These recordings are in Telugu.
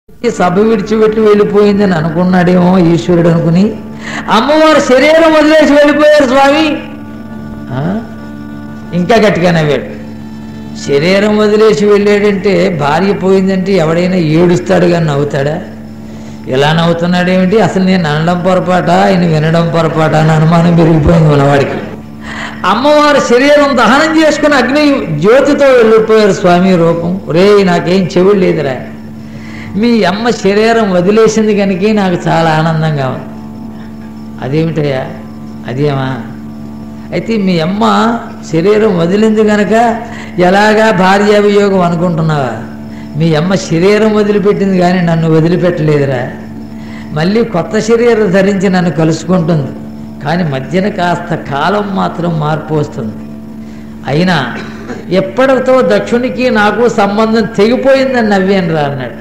ఈ సభ విడిచిపెట్టి వెళ్ళిపోయిందని అనుకున్నాడేమో ఈశ్వరుడు అనుకుని అమ్మవారు శరీరం వదిలేసి వెళ్ళిపోయారు స్వామి ఆ? ఇంకా గట్టిగా నవ్వాడు శరీరం వదిలేసి వెళ్ళాడంటే భార్య పోయిందంటే ఎవడైనా ఏడుస్తాడు కానీ నవ్వుతాడా ఇలా నవ్వుతున్నాడేమిటి అసలు నేను అనడం పొరపాట ఆయన వినడం పొరపాట అని అనుమానం పెరిగిపోయింది మనవాడికి అమ్మవారి శరీరం దహనం చేసుకుని అగ్ని జ్యోతితో వెళ్ళిపోయారు స్వామి రూపం రే నాకేం చెవుడు లేదురా మీ అమ్మ శరీరం వదిలేసింది కనుక నాకు చాలా ఆనందంగా ఉంది అదేమిటయ్యా అదేమా అయితే మీ అమ్మ శరీరం వదిలింది కనుక ఎలాగా భార్యాభియోగం అనుకుంటున్నావా మీ అమ్మ శరీరం వదిలిపెట్టింది కానీ నన్ను వదిలిపెట్టలేదురా మళ్ళీ కొత్త శరీరం ధరించి నన్ను కలుసుకుంటుంది కానీ మధ్యన కాస్త కాలం మాత్రం మార్పు వస్తుంది అయినా ఎప్పటితో దక్షునికి నాకు సంబంధం తెగిపోయిందని నవ్వాను రా అన్నాడు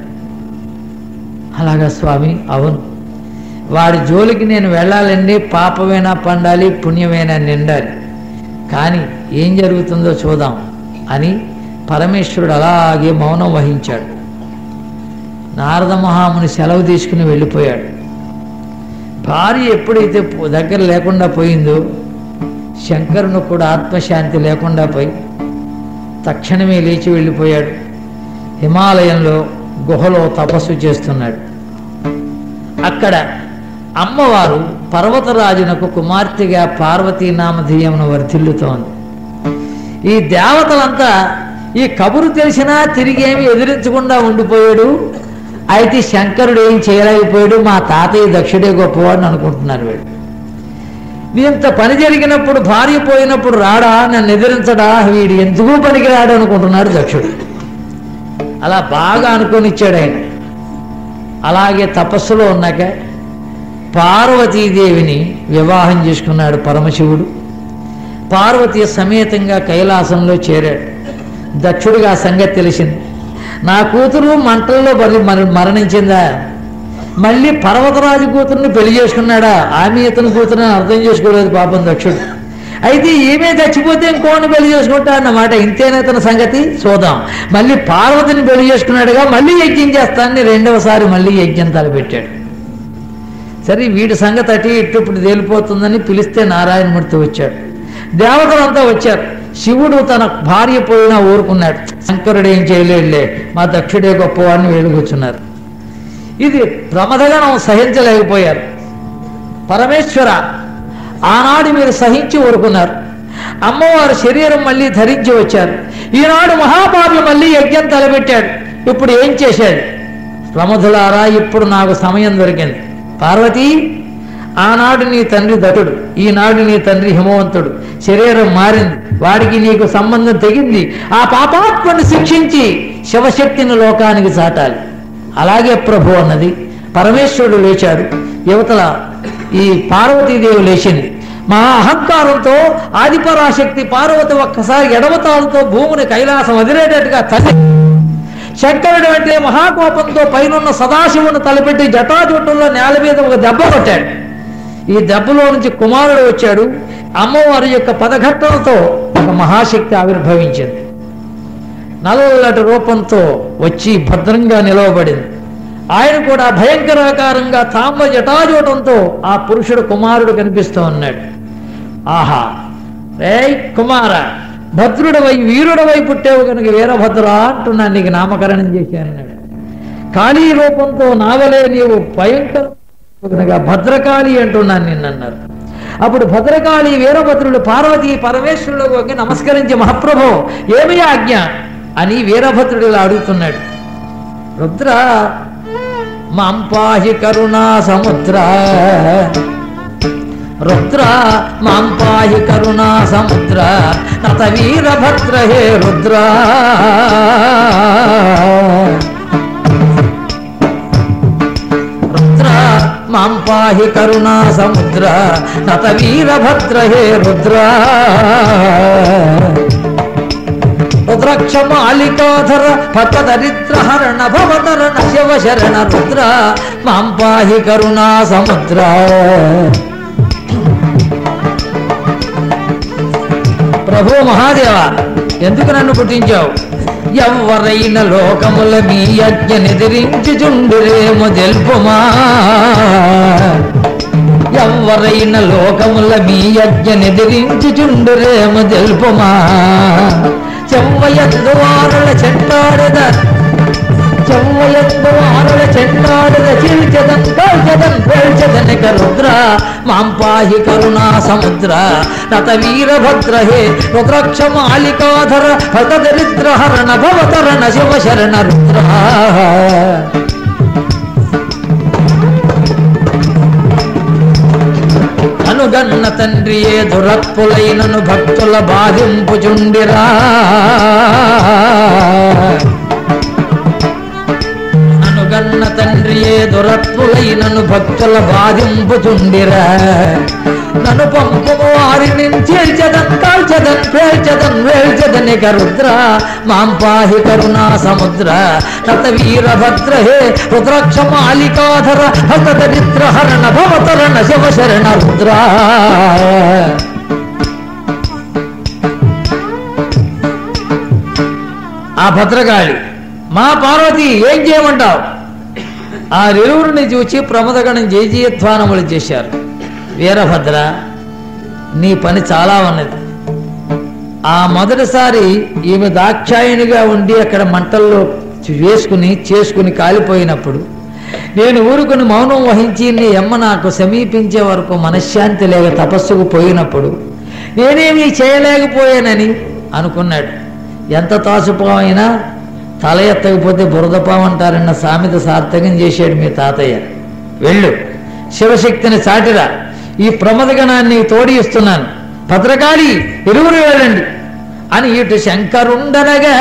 అలాగా స్వామి అవును వాడి జోలికి నేను వెళ్ళాలండి పాపమైనా పండాలి పుణ్యమైనా నిండాలి కానీ ఏం జరుగుతుందో చూద్దాం అని పరమేశ్వరుడు అలాగే మౌనం వహించాడు నారద మహాముని సెలవు తీసుకుని వెళ్ళిపోయాడు భార్య ఎప్పుడైతే పో- దగ్గర లేకుండా పోయిందో శంకరును కూడా ఆత్మశాంతి లేకుండా పోయి తక్షణమే లేచి వెళ్ళిపోయాడు హిమాలయంలో గుహలో తపస్సు చేస్తున్నాడు అక్కడ అమ్మవారు పర్వతరాజునకు కుమార్తెగా పార్వతీ నామధేయమును వర్ధిల్లుతోంది ఈ దేవతలంతా ఈ కబురు తెలిసినా తిరిగేమి ఎదిరించకుండా ఉండిపోయాడు అయితే శంకరుడు ఏం చేయలేకపోయాడు మా తాతయ్య దక్షుడే గొప్పవాడిని అనుకుంటున్నారు వీడు ఇంత పని జరిగినప్పుడు భార్య పోయినప్పుడు రాడా నన్ను ఎదిరించడా వీడు ఎందుకు పనికి రాడు అనుకుంటున్నాడు దక్షుడు అలా బాగా అనుకొని ఇచ్చాడు ఆయన అలాగే తపస్సులో ఉన్నాక పార్వతీదేవిని వివాహం చేసుకున్నాడు పరమశివుడు పార్వతి సమేతంగా కైలాసంలో చేరాడు దక్షుడిగా ఆ సంగతి తెలిసింది నా కూతురు మంటల్లో బలి మర- మరణించిందా మళ్ళీ పర్వతరాజు కూతుర్ని పెళ్లి చేసుకున్నాడా ఆమె ఇతని కూతురుని అర్థం చేసుకోలేదు పాపం దక్షుడు అయితే ఈమె చచ్చిపోతే ఇంకోని పెళ్లి చేసుకుంటా అన్నమాట ఇంతేనా ఇతని సంగతి చూద్దాం మళ్ళీ పార్వతిని పెళ్లి చేసుకున్నాడుగా మళ్ళీ యజ్ఞం చేస్తానని రెండవసారి మళ్ళీ యజ్ఞం తలపెట్టాడు సరే వీడి సంగతి అటు ఇటు ఇప్పుడు తేలిపోతుందని పిలిస్తే నారాయణమూర్తి వచ్చాడు దేవతలంతా వచ్చారు శివుడు తన భార్య పోయినా ఊరుకున్నాడు శంకరుడు ఏం చేయలేడులే మా దక్షుడే గొప్పవాడిని వేడుకొచ్చున్నారు ఇది ప్రమదగణం సహించలేకపోయారు పరమేశ్వర ఆనాడు మీరు సహించి ఊరుకున్నారు అమ్మవారి శరీరం మళ్ళీ ధరించి వచ్చారు ఈనాడు మహాపాపి మళ్ళీ యజ్ఞం తలపెట్టాడు ఇప్పుడు ఏం చేశాడు ప్రమధులారా ఇప్పుడు నాకు సమయం దొరికింది పార్వతి ఆనాడు నీ తండ్రి దటుడు ఈనాడు నీ తండ్రి హిమవంతుడు శరీరం మారింది వాడికి నీకు సంబంధం తెగింది ఆ పాపాత్మని శిక్షించి శివశక్తిని లోకానికి చాటాలి అలాగే ప్రభు అన్నది పరమేశ్వరుడు లేచాడు యువతల ఈ పార్వతీదేవి లేచింది మా అహంకారంతో ఆదిపరాశక్తి పార్వతి ఒక్కసారి ఎడమతాలతో భూమిని కైలాసం వదిలేటట్టుగా తల్లి శంకరుడు అంటే మహాకోపంతో పైనున్న సదాశివుని తలపెట్టి జటాజుట్టుల్లో నేల మీద ఒక దెబ్బ కొట్టాడు ఈ దెబ్బలో నుంచి కుమారుడు వచ్చాడు అమ్మవారి యొక్క పదఘట్టలతో ఒక మహాశక్తి ఆవిర్భవించింది నల్లటి రూపంతో వచ్చి భద్రంగా నిలవబడింది ఆయన కూడా భయంకరాకారంగా తామ్ర జటాజూటంతో ఆ పురుషుడు కుమారుడు కనిపిస్తూ ఉన్నాడు ఆహా రే కుమార భద్రుడవై వీరుడవై పుట్టావు కనుక వీరభద్ర అంటున్నా నీకు నామకరణం చేశానన్నాడు కాళీ రూపంతో నావలే నీవు భయంకర కనుక భద్రకాళి అంటున్నాను నిన్నన్నారు అప్పుడు భద్రకాళి వీరభద్రుడు పార్వతి పరమేశ్వరుడు వంగి నమస్కరించి మహాప్రభో ఏమి ఆజ్ఞ అని వీరభద్రుడు ఇలా అడుగుతున్నాడు రుద్ర మాం పాహి కరుణా సముద్ర రుద్ర మాం పాహి కరుణా సముద్ర నత వీరభద్ర హే రుద్ర రుద్ర మాం పాహి కరుణా సముద్ర నత వీరభద్ర హే రుద్ర రుద్రక్ష మాలికాధర భక్తదరిద్ర హరణ భవతరణ శివ శరణ రుద్ర మాం పాహి కరుణా సముద్ర ప్రభు మహాదేవ ఎందుకు నన్ను పుట్టించావు ఎవ్వరైన లోకముల మీ యజ్ఞ నిదిరించుచుండురేమో తెలుపుమా ఎవ్వరైన లోకముల మీ యజ్ఞ నిదిరించుచుండురేమో తెలుపుమా చెవ్వయందు వారుల చెంటాడద చెవ్వయందు వారుల చెంటాడద చీల్చదన్ కాల్చదన్ పేల్చదనిక రుద్ర మాం పాహి కరుణా సముద్ర నత వీరభద్ర హే రుద్రక్ష మాలికాధర హత దరిద్ర హరణ భవతరణ శివ శరణ రుద్ర అనుగన్న తండ్రి ఏ దురత్పులైనను భక్తుల బాధింపుచుండిరా అనుగన్న తండ్రి ఏ దురత్పులైనను భక్తుల బాధింపుచుండిరా నన్ను పంపుము వారిని చేర్చదన్ కాల్చదన్ పేల్చదన్ వేల్చదని రుద్ర మాం పాహి కరుణా సముద్ర రత వీరభద్ర హే రుద్రాక్ష మాలికాధర హత దరిద్ర హరణ భవతరణ శివ శరణ రుద్ర ఆ భద్రకాళి మా పార్వతి ఏం చేయమంటావు ఆ ఇరువురిని చూచి ప్రమదగణం జయజయధ్వానములు చేశారు వీరభద్ర నీ పని చాలా ఉన్నది ఆ మొదటిసారి ఈమె దాక్షాయణిగా ఉండి అక్కడ మంటల్లో వేసుకుని చేసుకుని కాలిపోయినప్పుడు నేను ఊరుకుని మౌనం వహించి నీ అమ్మ నాకు సమీపించే వరకు మనశ్శాంతి లేక తపస్సుకు పోయినప్పుడు నేనేమీ చేయలేకపోయానని అనుకున్నాడు ఎంత తాసుపామైనా తల ఎత్తకపోతే బురదపాము అంటారన్న సామెత సార్థకం చేశాడు మీ తాతయ్య వెళ్ళు శివశక్తిని చాటిరా ఈ ప్రమదగణాన్ని తోడి ఇస్తున్నాను భద్రకాళి ఇరువురు వెళ్ళండి అని ఇటు శంకరుండనగా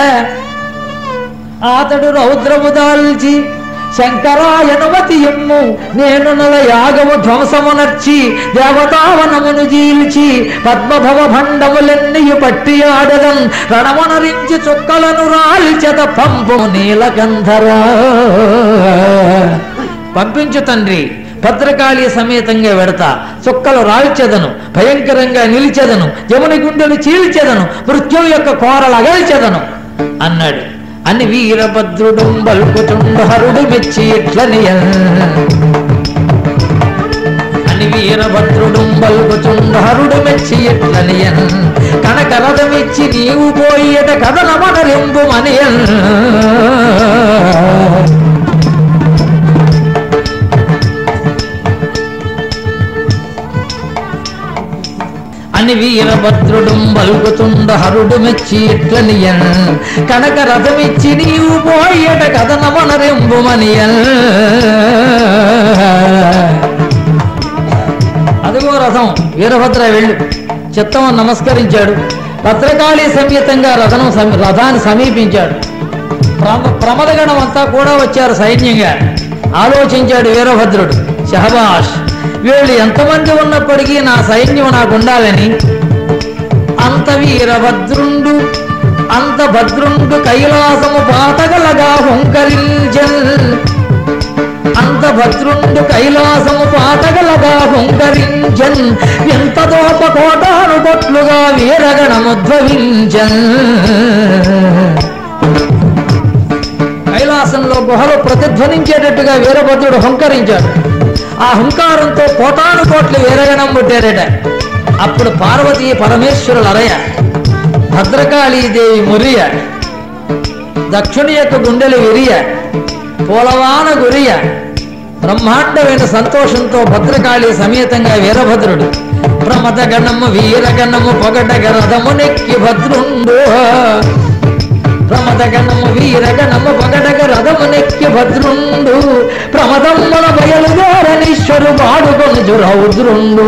అతడు రౌద్రము దాల్చి శంకరాయనుమతి ఎమ్ము నేను నల యాగము ధ్వంసమునర్చి దేవతావనమును జీల్చి పద్మభవ భండములెన్నయు పట్టి ఆడదన్ రణమునరించి చుక్కలను రాల్చెద పంపు నీలగంధరా పంపించు తండ్రి భద్రకాళి సమేతంగా వెడతా చుక్కలు రాల్చెదను భయంకరంగా నిలిచెదను యముని గుండెలు చీల్చెదను మృత్యువు యొక్క కోరలు అగల్చెదను అన్నాడు అని వీరభద్రుడు బల్కుతుండు హరుడు మెచ్చి ఇట్లనియన్ అని వీరభద్రుడు బల్కుచుండు హరుడు మెచ్చి ఇట్లనియన్ కనక రథమిచ్చి నీవు పోయేట కథన మనరింపు మనియన్ అని వీరభద్రుడు బల్గుతుండ హరుడు మెచ్చి ఇట్లనియన్ కనక రథమిచ్చి నీవు పోయేట కథన మనరింపుమనియన్ అదిగో రథం వీరభద్ర వెళ్ళు చిత్తమని నమస్కరించాడు భద్రకాళి సమేతంగా రథనం సమీ- రథాన్ని సమీపించాడు ప్రమ ప్రమదగణం అంతా కూడా వచ్చారు సైన్యంగా ఆలోచించాడు వీరభద్రుడు షహబాష్ వీళ్ళు ఎంతమంది ఉన్నప్పటికీ నా సైన్యం నాకు ఉండాలని అంత వీరభద్రుండు అంత భద్రుండు కైలాసము పాతగలగా హుంకరించల్ అంత భద్రుండు కైలాసము పాతగలగా హుంకరించన్ ఎంత దోప కోటాను కొట్లుగా వీరగణముద్భవించన్ కైలాసంలో గుహలు ప్రతిధ్వనించేటట్టుగా వీరభద్రుడు హుంకరించాడు ఆ హుంకారంతో కోటాను కోట్లు వీరగణం పుట్టారట అప్పుడు పార్వతీ పరమేశ్వరుల అరయ భద్రకాళీదేవి మురియ దక్షుని యొక్క గుండెలు విరియ పూలవాన గురియ బ్రహ్మాండమైన సంతోషంతో భద్రకాళి సమేతంగా వీరభద్రుడు ప్రమద గణము వీరగణము పొగడగ రథము నెక్కి భద్రుండు ప్రమద గణము వీరగణము పొగడగ రథము నెక్కి భద్రుండు ప్రమదమ్ముల బయలుదేరనీశ్వరు బాడుకొనుచు రౌద్రుండు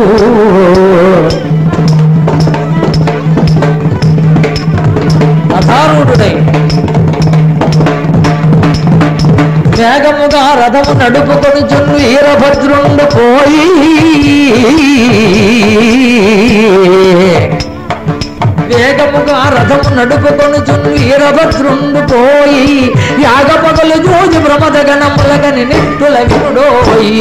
అధారుడై వేగముగా రథము నడుపుకొనుచుండు వీరభద్రుండు పోయి వేగముగా రథము నడుపుకొనుచుండు వీరభద్రుండు పోయి యాగపగలు జోజి ప్రమద గణములగని నిట్టుల వినుడోయి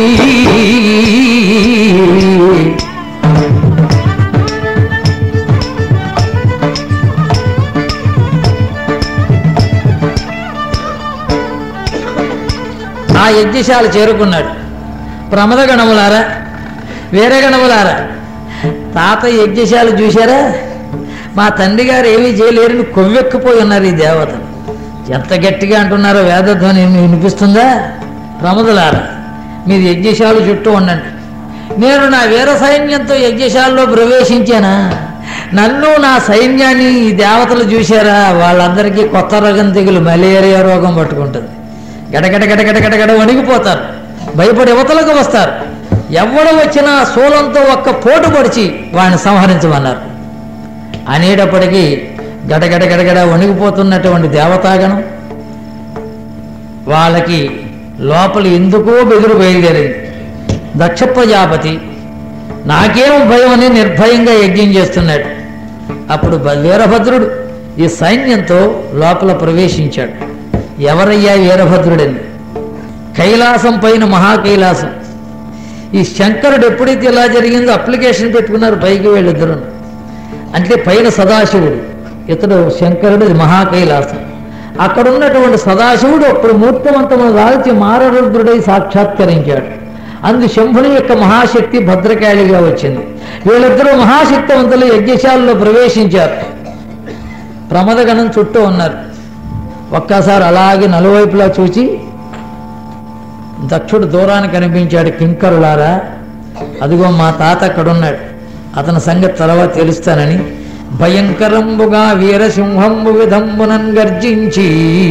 ఆ యజ్ఞశాల చేరుకున్నాడు ప్రమద గణములారా వేరే గణములారా తాత యజ్ఞశాల చూశారా మా తండ్రి గారు ఏమీ చేయలేరని కొవ్వెక్కిపోయి ఉన్నారు ఈ దేవతలు ఎంత గట్టిగా అంటున్నారో వేదధ్వని మీకు వినిపిస్తుందా ప్రమదులారా మీరు యజ్ఞశాల చుట్టూ ఉండండి నేను నా వీర సైన్యంతో యజ్ఞశాలలో ప్రవేశించానా నన్ను నా సైన్యాన్ని ఈ దేవతలు చూశారా వాళ్ళందరికీ కొత్త రోగం తెగులు మలేరియా రోగం పట్టుకుంటుంది గడగడ గడగడ గడగడ వణిగిపోతారు భయపడి యువతలకు వస్తారు ఎవడు వచ్చినా శూలంతో ఒక్క పోటు పొడిచి వాడిని సంహరించమన్నారు అనేటప్పటికీ గడగడ గడగడ వణిగిపోతున్నటువంటి దేవతాగణం వాళ్ళకి లోపల ఎందుకో బెదురు బయలుదేరింది దక్ష ప్రజాపతి నాకేం భయం అని నిర్భయంగా యజ్ఞం చేస్తున్నాడు అప్పుడు బ- వీరభద్రుడు ఈ సైన్యంతో లోపల ప్రవేశించాడు ఎవరయ్యా వీరభద్రుడని కైలాసం పైన మహాకైలాసం ఈ శంకరుడు ఎప్పుడైతే ఇలా జరిగిందో అప్లికేషన్ పెట్టుకున్నారు పైకి వీళ్ళిద్దరు అంటే పైన సదాశివుడు ఇతడు శంకరుడు ఇది మహాకైలాసం అక్కడ ఉన్నటువంటి సదాశివుడు అప్పుడు మూర్తవంతమును దాల్చి మారరుద్రుడై సాక్షాత్కరించాడు అందు శంభుని యొక్క మహాశక్తి భద్రకాళిగా వచ్చింది వీళ్ళిద్దరూ మహాశక్తివంతులు యజ్ఞశాలలో ప్రవేశించారు ప్రమదగణం చుట్టూ ఉన్నారు ఒక్కసారి అలాగే నలువైపులా చూచి దక్షుడు దూరానికి కనిపించాడు కింకరులారా అదిగో మా తాత అక్కడున్నాడు అతని సంగతి తర్వాత తెలుస్తానని భయంకరంబుగా వీరసింహంబు విధంబునన్ గర్జించి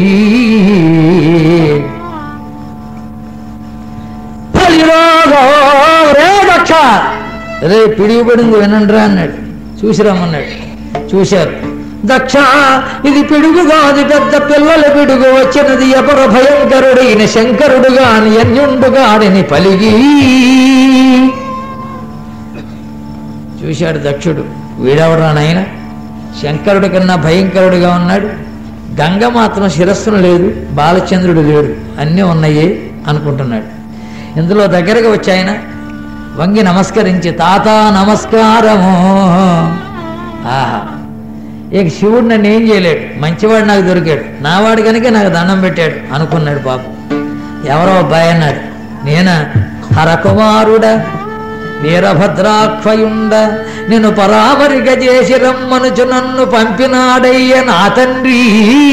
"పలిరాగో రే దక్ష రే పిడిగిపడింది వినండిరా అన్నాడు చూసి రమ్మన్నాడు చూశారు దక్ష ఇది పిడుగు కాదు పెద్ద పిల్లల పిడుగు వచ్చినది ఎపర భయంకరుడైన శంకరుడు గాని అన్యుండు గాడిని పలిగి చూశాడు దక్షుడు వీడవడా నాయన శంకరుడి కన్నా భయంకరుడిగా ఉన్నాడు గంగ మాత్రం శిరస్సును లేదు బాలచంద్రుడు లేడు అన్నీ ఉన్నాయి అనుకుంటున్నాడు ఇందులో దగ్గరకు వచ్చి ఆయన వంగి నమస్కరించి తాత నమస్కారము ఆహా ఇక శివుడు నన్ను ఏం చేయలేడు మంచివాడు నాకు దొరికాడు నావాడు కనుక నాకు దండం పెట్టాడు అనుకున్నాడు పాపం ఎవరో అబ్బాయి అన్నాడు నేనా హరకుమారుడ వీరభద్రాక్షయుండ నేను పరామరిక చేసి రమ్మనుచు నన్ను పంపినాడయ్య నా తండ్రి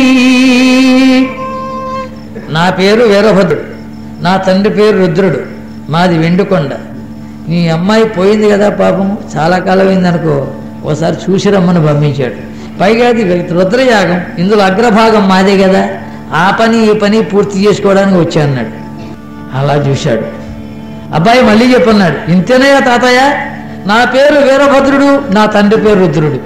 నా పేరు వీరభద్రుడు నా తండ్రి పేరు రుద్రుడు మాది వెండుకొండ నీ అమ్మాయి పోయింది కదా పాపం చాలా కాలం అయింది అనుకో ఓసారి చూసి రమ్మని పంపించాడు పైగా అది రుద్రయాగం ఇందులో అగ్రభాగం మాదే కదా ఆ పని ఈ పని పూర్తి చేసుకోవడానికి వచ్చా అన్నాడు అలా చూశాడు అబ్బాయి మళ్ళీ చెప్పన్నాడు ఇంతేనయ్యా తాతయ్య నా పేరు వీరభద్రుడు నా తండ్రి పేరు రుద్రుడు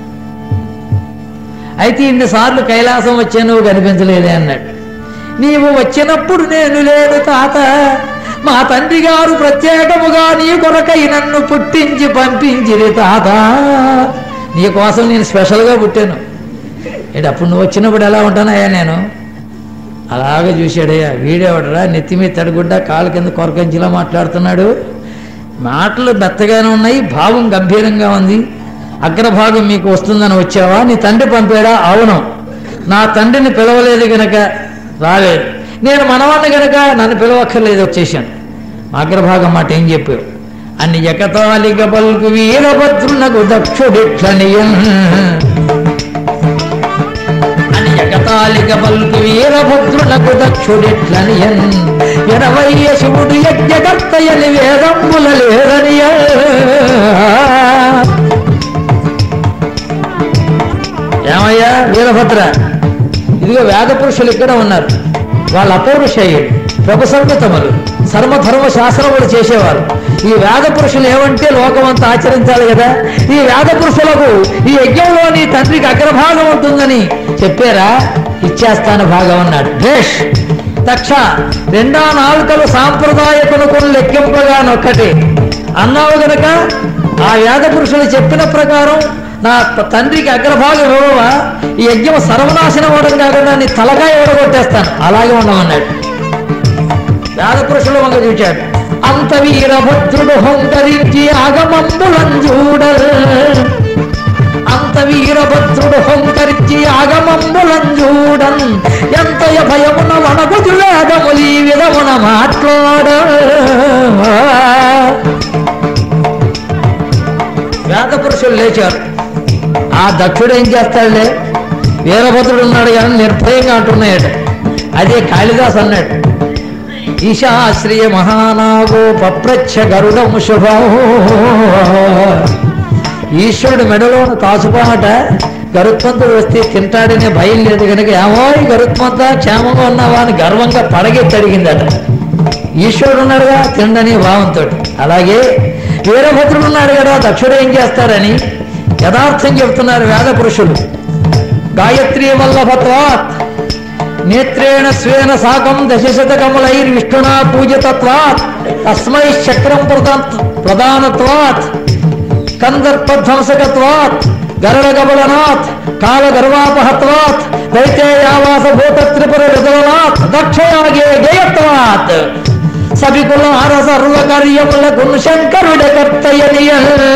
అయితే ఇన్నిసార్లు కైలాసం వచ్చా నువ్వు కనిపించలేదే అన్నాడు నీవు వచ్చినప్పుడు నేను లేను తాత మా తండ్రి గారు ప్రత్యేకముగా నీ కొరకై నన్ను పుట్టించి పంపించిరి తాత నీ కోసం నేను స్పెషల్గా పుట్టాను ఏంటి అప్పుడు నువ్వు వచ్చినప్పుడు ఎలా ఉంటానయ్యా నేను అలాగే చూశాడయ్యా వీడేవాడరా నెత్తి మీద తడిగుడ్డ కాలు కింద కొరకంచిలా మాట్లాడుతున్నాడు మాటలు బెత్తగానే ఉన్నాయి భావం గంభీరంగా ఉంది అగ్రభాగం మీకు వస్తుందని వచ్చావా నీ తండ్రి పంపాడా అవును నా తండ్రిని పిలవలేదు గనక రాలేదు నేను మనవాడిని గనక నన్ను పిలవక్కర్లేదు వచ్చేసాను మా అగ్రభాగం మాట ఏం చెప్పావు అన్ని ఎకతాలిక పలుకు వీరభద్రునకు దక్షుడిట్లనియన్ అని ఎగతాళిక పలుకు వీరభద్రులకు దక్షుడిట్లనియన్ ఎనవయ్య శివుడు యజ్ఞకర్తయని వేదంబుల లేరనియ ఏమయ్యా వీరభద్ర ఇదిగో వేద పురుషులు ఇక్కడ ఉన్నారు వాళ్ళ అపౌరుషయ్యుడు ప్రభుసంగతములు సర్వధర్మ శాస్త్రములు చేసేవారు ఈ వేద పురుషులు ఏమంటే లోకమంతా ఆచరించాలి కదా ఈ వేద పురుషులకు ఈ యజ్ఞంలో నీ తండ్రికి అగ్రభాగం ఉంటుందని చెప్పారా ఇచ్చేస్తాను భాగం అన్నాడు భేష్ దక్ష రెండో నాలుకలు సాంప్రదాయకులకు లెక్కింపగా నొక్కటి అన్నావు గనక ఆ వేద పురుషులు చెప్పిన ప్రకారం నా తండ్రికి అగ్రభాగం ఇవ్వవా ఈ యజ్ఞం సర్వనాశనం అవడం కాకుండా నీ తలగా ఎవడగొట్టేస్తాను అలాగే ఉండమన్నాడు వేద పురుషులు వంక చూచాడు అంత వీరభద్రుడు హంకరించి ఆగమంబులం చూడల్ అంత వీరభద్రుడు హోంకరించి ఆగమంబులంజూడన్ ఎంత భయమున వనగుజు వేదములి విధమున మాట్లాడ వేద పురుషులు లేచారు ఆ దక్షుడు ఏం చేస్తాడులే వీరభద్రుడు ఉన్నాడు కానీ నిర్భయంగా అంటున్నాయట అదే కాళిదాస్ అన్నాడు ఈశాశ్రియ మహానాగో పప్రచ్ఛ గరుడం శుభం ఈశ్వరుడు మెడలోన తాసుపాట గరుత్మంతుడు వస్తే తింటాడనే భయం లేదు కనుక ఏమో ఈ గరుత్మంత క్షేమంగా ఉన్నావా అని గర్వంగా పడగెత్తి అడిగిందట ఈశ్వరుడు ఉన్నాడుగా తిండని భావంతో అలాగే వీరభద్రుడు ఉన్నాడు కదా దక్షుడు ఏం చేస్తారని యథార్థం చెప్తున్నారు వేద పురుషులు గాయత్రీ వల్లభత్వాత్ నేత్రేణ స్వేన సాకం దశశతకములైర్ విష్ణునా పూజితత్వాత్ తస్మై చక్రం ప్రదాన్ ప్రధానత్వాత్ కందర్పధ్వంసకత్వాత్ గరుడగబలనాథ్ కాలగర్వాపహత్వాత్ దైత్యావాస భూత త్రిపుర విదలనాథ్ దక్షయాగే జయత్వాత్ సభికుల హర సర్వకార్యముల గుణ శంకరుడ కర్తయనియ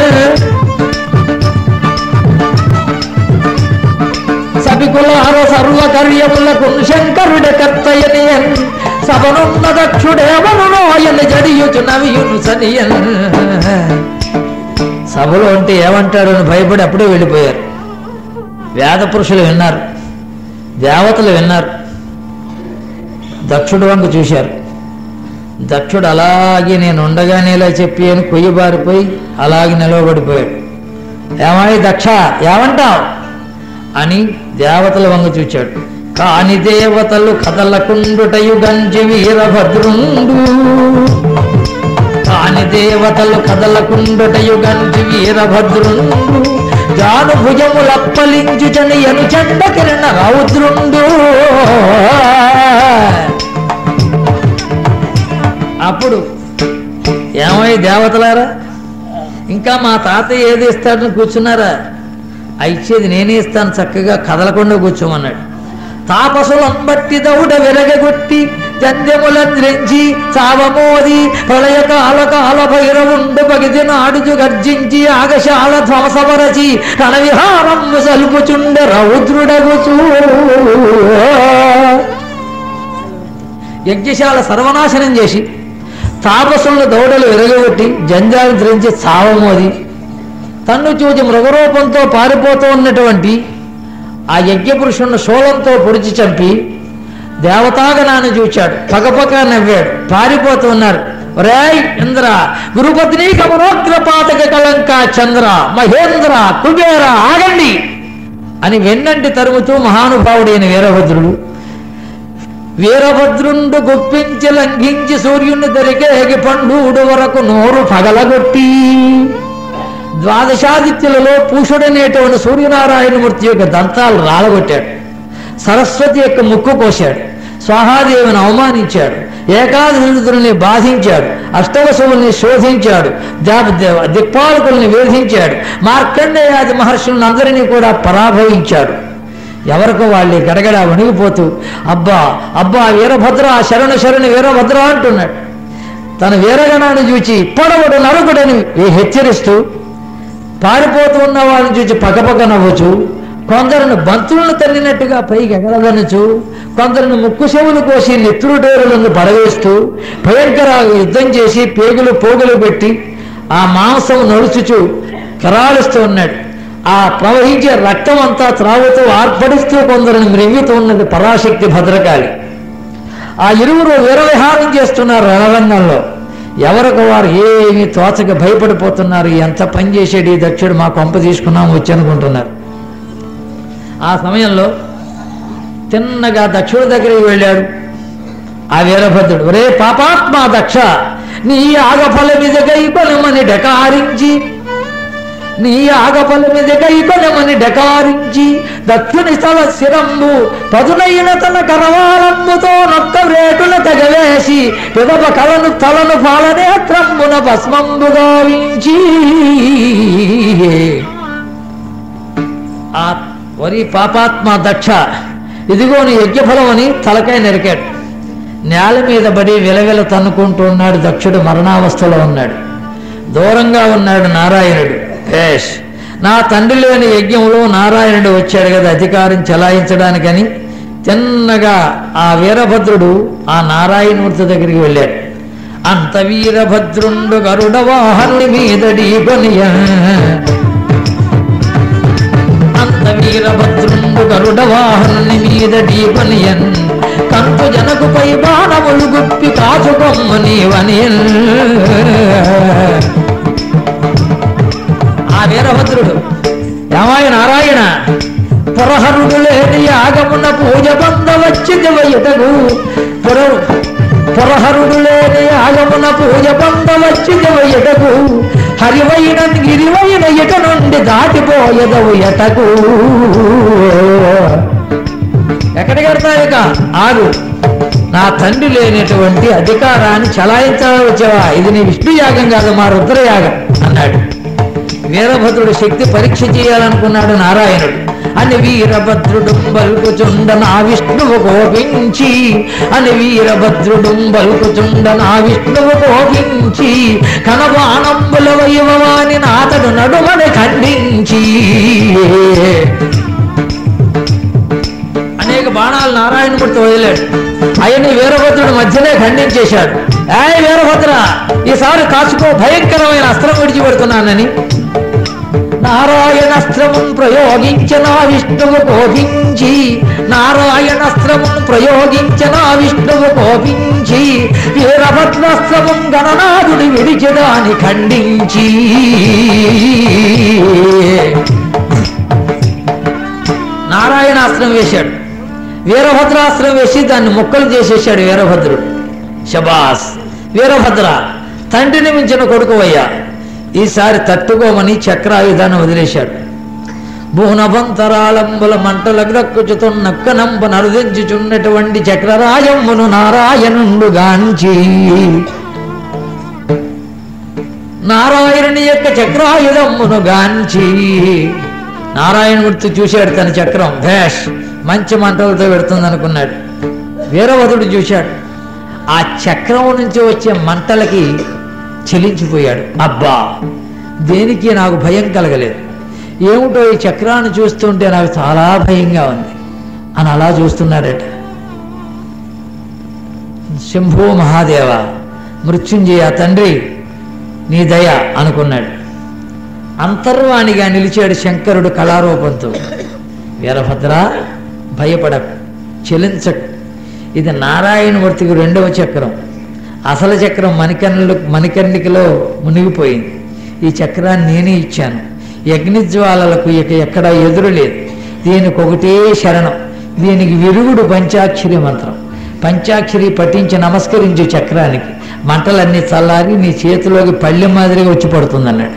సభికుల హర సర్వకార్యములకు శంకరుడ కర్తయనియన్ సభనున్న దక్షుడేవను ఆయన జడియుచు నవియును సనియన్ సభలో అంటే ఏమంటాడు అని భయపడి అప్పుడే వెళ్ళిపోయారు వేద పురుషులు విన్నారు దేవతలు విన్నారు దక్షుడు వంక చూశారు దక్షుడు అలాగే నేను ఉండగానే ఇలా చెప్పి అని కొయ్యి బారిపోయి అలాగే నిలవబడిపోయాడు ఏమాయి దక్ష ఏమంటావు అని దేవతల వంగ చూచాడు కాని దేవతలు కదలకుండుటయు గంజి వీరభద్రుండు కాని దేవతలు కదలకుండుటయు గంజి వీరభద్రుండు జాను భుజములప్పలించు చని ఎను చండ కిరణ రౌద్రుండు అప్పుడు ఏమై దేవతలారా ఇంకా మా తాతయ్య ఏది ఇస్తాడని కూర్చున్నారా ఆ ఇచ్చేది నేనే ఇస్తాను చక్కగా కదలకుండా కూర్చోమన్నాడు తాపసులంబట్టి దౌడ విరగగొట్టి జంధ్యములంద్రించి చావమోది ప్రళయ కాల కాల భైరవుండు పగిది నాడుచు గర్జించి ఆగశాల ధ్వంసపరచి రణవిహారం సలుపుచుండ రౌద్రుడగుచూ యజ్ఞశాల సర్వనాశనం చేసి తాపసులను దౌడలు విరగొట్టి జంజాలు ధరించి చావమోది తన్ను చూచి మృగరూపంతో పారిపోతూ ఉన్నటువంటి ఆ యజ్ఞపురుషుణ్ణి శూలంతో పొడిచి చంపి దేవతాగణాన్ని చూచాడు పగపక నవ్వాడు పారిపోతూ ఉన్నారు రేయ్ ఇంద్ర గురుపత్ని కమనోగ్ర పాతక కలంక చంద్ర మహేంద్ర కుబేర ఆగండి అని వెన్నంటి తరుముతూ మహానుభావుడైన వీరభద్రుడు వీరభద్రుండు గుప్పించి లంఘించి సూర్యుని దరికేగి పండుడు వరకు నోరు పగలగొట్టి ద్వాదశాదిత్యులలో పూషుడనేటువంటి సూర్యనారాయణమూర్తి యొక్క దంతాలు రాలగొట్టాడు సరస్వతి యొక్క ముక్కు కోశాడు స్వాహాదేవిని అవమానించాడు ఏకాదశుని బాధించాడు అష్టవశువుల్ని శోధించాడు దేవ- దేవ- దిక్పాలకుల్ని వేధించాడు మార్కండేయాది మహర్షులను అందరినీ కూడా పరాభవించాడు ఎవరికో వాళ్ళు గడగడ వణిగిపోతూ అబ్బా అబ్బా వీరభద్ర శరణు శరణు వీరభద్ర అంటున్నాడు తన వీరగణాన్ని చూచి పొడవుడు నరుకుడని హెచ్చరిస్తూ పారిపోతూ ఉన్న వాళ్ళని చూచి పక్కపక్క నవ్వచ్చు కొందరిని బంతులను తల్లినట్టుగా పైకి ఎగరదనుచు కొందరిని ముక్కు చెవులు కోసి నెత్తురుటేరులను పడవేస్తూ భయంకర యుద్ధం చేసి పేగులు పోగులు పెట్టి ఆ మాంసం నడుచుచు కరాలిస్తూ ఉన్నాడు ఆ ప్రవహించే రక్తం అంతా త్రాగుతూ ఆర్పడిస్తూ కొందరిని మ్రింగుతూ ఉన్నది పరాశక్తి భద్రకాళి ఆ ఇరువురు వీరవిహారం చేస్తున్నారు రణరంగంలో ఎవరికి వారు ఏమీ తోచక భయపడిపోతున్నారు ఎంత పని చేసాడు ఈ దక్షుడు మా కొంప తీసుకున్నాం వచ్చి అనుకుంటున్నారు ఆ సమయంలో తిన్నగా దక్షుడి దగ్గరికి వెళ్ళాడు ఆ వీరభద్రుడు ఒరే పాపాత్మ దక్ష నీ ఆగఫల మీద గైకొనమని డకారించి నీ ఆగఫల మీద గైకొనమని డకారించి దక్షుని స్థల శిరంబు పదునైన తన కరవాలంబుతో నొక్క రేటుల తెగవేసి పిదప కలను తలను పాలనేత్రంబున భస్మంబు గావించి ఆ వరి పాపాత్మ దక్ష ఇదిగో నీ యజ్ఞఫలం అని తలకాయ నరికాడు నేల మీద పడి విలవిల తన్నుకుంటూ ఉన్నాడు దక్షుడు మరణావస్థలో ఉన్నాడు దూరంగా ఉన్నాడు నారాయణుడు ఏష్ నా తండ్రి లేని యజ్ఞంలో నారాయణుడు వచ్చాడు కదా అధికారం చెలాయించడానికని తిన్నగా ఆ వీరభద్రుడు ఆ నారాయణమూర్తి దగ్గరికి వెళ్ళాడు అంత వీరభద్రుండు గరుడ వాహనుడి మీదడి కొనియ అంత వీరభద్రుండు గరుడ వాహనుని మీదడి కొనియన్ కంతు జనకుపై బాణములు గుప్పి కాచుకొమ్మ నీవని ఆ వీరభద్రుడు ఏమాయ నారాయణ పురహరుడు లేని యాగమున పూజ పొందవచ్చి దివయుటకు పుర పురహరుడు లేని యాగమున పూజ పొందవచ్చి దివయుటకు హరివైన గిరివైన ఇట నుండి దాటిపోయదవు ఎటకు ఎక్కడికి వెళ్తావు ఇక ఆగు నా తండ్రి లేనటువంటి అధికారాన్ని చలాయించాలని వచ్చావా ఇది నీ విష్ణు యాగం కాదు మా రుద్రయాగం అన్నాడు వీరభద్రుడు శక్తి పరీక్ష చేయాలనుకున్నాడు నారాయణుడు అని వీరభద్రుడు బలుకుచుండ నా విష్ణువు కోపించి అని వీరభద్రుడు బలుకుచుండ నా విష్ణువు కోపించి కనబాణంబుల వైభవాని నాతడు నడుమని ఖండించి అనేక బాణాలు నారాయణమూర్తి వదిలాడు ఆయన్ని వీరభద్రుడు మధ్యనే ఖండించేశాడు ఏ వీరభద్ర ఈసారి కాచుకో భయంకరమైన అస్త్రం విడిచిపెడుతున్నానని నారాయణస్త్రమున్ ప్రయోగించిన విష్ణువు కోపించి నారాయణస్త్రమున్ ప్రయోగించిన విష్ణువు కోపించి వీరభద్రాస్త్రమున్ గణనాథుడి విడిచదాని ఖండించి నారాయణాస్త్రం వేశాడు వీరభద్రాస్త్రం వేసి దాన్ని ముక్కలు చేసేసాడు వీరభద్రుడు శబాస్ వీరభద్ర తండ్రిని మించిన కొడుకువయ్యా ఈసారి తట్టుకోమని చక్రాయుధాన్ని వదిలేశాడు భూనభంతరాళంబుల మంటలకు దక్కుచుతున్నక్కనంబ నరుదించుచున్నటువంటి చక్రరాజమ్మును నారాయణుండు గాంచి నారాయణుని యొక్క చక్రాయుధమ్మును గాంచి నారాయణమూర్తి చూశాడు తన చక్రం భేష్ మంచి మంటలతో పెడుతుంది అనుకున్నాడు వీరవధుడు చూశాడు ఆ చక్రం నుంచి వచ్చే మంటలకి చెలించిపోయాడు అబ్బా దేనికి నాకు భయం కలగలేదు ఏమిటో ఈ చక్రాన్ని చూస్తుంటే నాకు చాలా భయంగా ఉంది అని అలా చూస్తున్నాడట శంభో మహాదేవ మృత్యుంజయ తండ్రి నీ దయ అనుకున్నాడు అంతర్వాణిగా నిలిచాడు శంకరుడు కళారూపంతో వీరభద్ర భయపడకు చెలించకు ఇది నారాయణమూర్తికి రెండవ చక్రం అసలు చక్రం మణికర్ణులు మణికర్ణికలో మునిగిపోయింది ఈ చక్రాన్ని నేనే ఇచ్చాను యజ్ఞజ్వాలలకు ఇక ఎక్కడ ఎదురు లేదు దీనికి ఒకటే శరణం దీనికి విరుగుడు పంచాక్షరి మంత్రం పంచాక్షరి పఠించి నమస్కరించు చక్రానికి మంటలన్నీ చల్లారి నీ చేతిలోకి పళ్ళె మాదిరిగా వచ్చి పడుతుందన్నాడు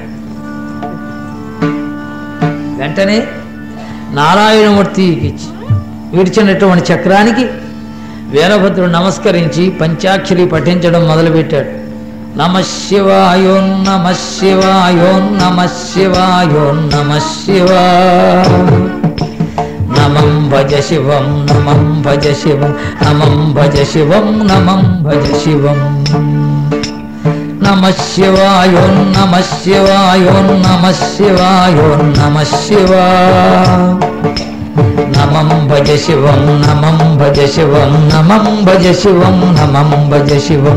వెంటనే నారాయణమూర్తికి విడిచినటువంటి చక్రానికి వీరభద్రుడు నమస్కరించి పంచాక్షరి పఠించడం మొదలుపెట్టాడు నమ శివాయో నమ శివాయో నమ శివాయో నమ శివా నమం భజ శివం నమం భజ శివం నమం భజ శివం నమం భజ శివం నమ శివాయో నమ శివాయో నమ శివాయో నమ శివా నమం భజ శివం నమం భజ శివం నమం భజ శివం నమం భజ శివం